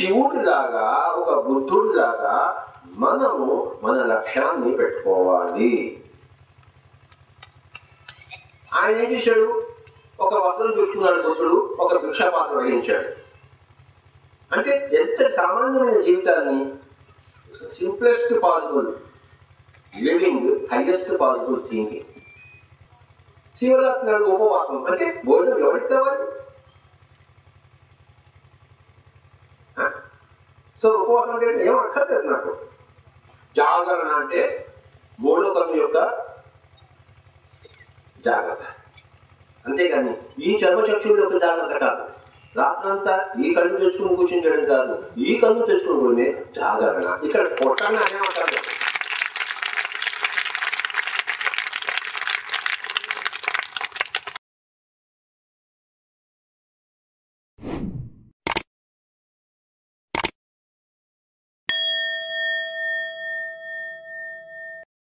శివుడిలాగా ఒక బుద్ధుడిలాగా మనము మన లక్ష్యాన్ని పెట్టుకోవాలి ఆయన ఏం చేశాడు ఒక వస్త్రం చూసుకున్నాడు బుద్ధుడు ఒక భిక్షాపాత్ర వహించాడు అంటే ఎంత సామాన్యమైన జీవితాన్ని simplest possible living highest possible thinking Shivaratri నాడు ఉపవాసం అంటే భోజనం ఎవరికి కావాలి ఆ? సో ఉపవాసం అంటే ఏం అక్కర్లేదు నాకు జాగరణ అంటే మూడో కన్ను యొక్క జాగ్రత్త అంతేగాని ఈ చర్మచక్షుడు యొక్క జాగ్రత్త కాదు రాత్రంతా ఈ కళ్ళు తెచ్చుకుని కూర్చొని చేయడం కాదు ఈ కళ్ళు తెచ్చుకుని పోయినే జాగరణ ఇక్కడ కొట్టాలని అనేమంటారు